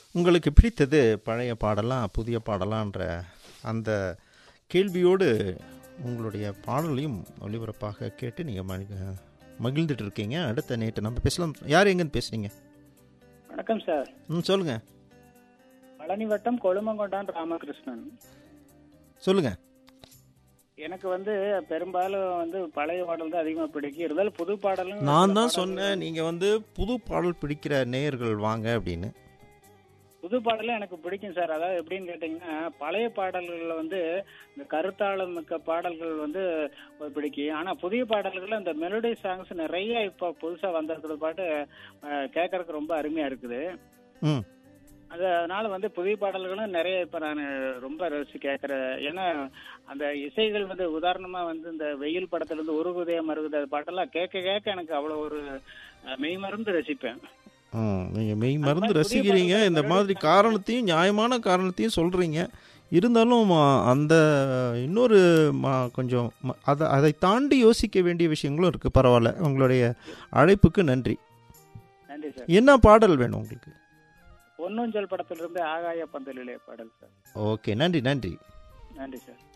உங்களுக்கு பிடித்தது பழைய பாடலா புதிய பாடலான்ற அந்த கேள்வியோடு உங்களுடைய பாடலையும் ஒளிபரப்பாக கேட்டு நீங்கள் மகி- மகிழ்ந்துட்டு இருக்கீங்க அடுத்த நேற்று நம்ம பேசலாம் யார் எங்கேருந்து பேசுறீங்க வணக்கம் சார் ம் சொல்லுங்கள் பழனி வட்டம் கொழுமங்கொண்டான் ராமகிருஷ்ணன் சொல்லுங்கள் எனக்கு வந்து பெரும்பாலும் வந்து பழைய பாடல் தான் அதிகமாக பிடிக்கும் இருந்தாலும் புது பாடலும் நான் தான் சில சொன்னேன் நீங்கள் வந்து புது பாடல் பிடிக்கிற நேயர்கள் வாங்க அப்படின்னு புது பாடலும் எனக்கு பிடிக்கும் சார் அதாவது எப்படின்னு கேட்டிங்கன்னா பழைய பாடல்களில் வந்து இந்த கருத்தாளம் மிக்க பாடல்கள் வந்து பிடிக்கும் ஆனால் புதிய பாடல்கள் அந்த மெலோடி சாங்ஸ் நிறைய இப்போ புதுசாக வந்திருக்கிற பாட்டு கேட்கறதுக்கு ரொம்ப அருமையாக இருக்குது ம் அது அதனால வந்து புதிய பாடல்களும் நிறைய இப்போ நான் ரொம்ப ரசிச்சு கேட்குறேன் ஏன்னா அந்த இசைகள் வந்து உதாரணமாக வந்து இந்த வெயில் படத்துல இருந்து உருகுதே மருகுதே அது பாட்டெல்லாம் கேட்க கேட்க எனக்கு அவ்வளோ ஒரு அஹ், மெய் மறந்து ரசிப்பேன் ம் நீங்கள் மெய் மருந்து மாதிரி புதிய ரசிக்கிறீங்க பாடல்கள் இந்த மறுபடியும் மாதிரி காரணத்தையும் நியாயமான காரணத்தையும் சொல்கிறீங்க இருந்தாலும் ஆ, அந்த இன்னொரு ம- கொஞ்சம் ம- அதை அதை தாண்டி யோசிக்க வேண்டிய விஷயங்களும் இருக்குது பரவாயில்ல உங்களுடைய அழைப்புக்கு நன்றி நன்றி சார் என்ன பாடல் வேணும் உங்களுக்கு பொன்னூஞ்சல் படத்திலிருந்து ஆகாய பந்தலிலே பாடல் சார் ஓகே நன்றி நன்றி நன்றி சார்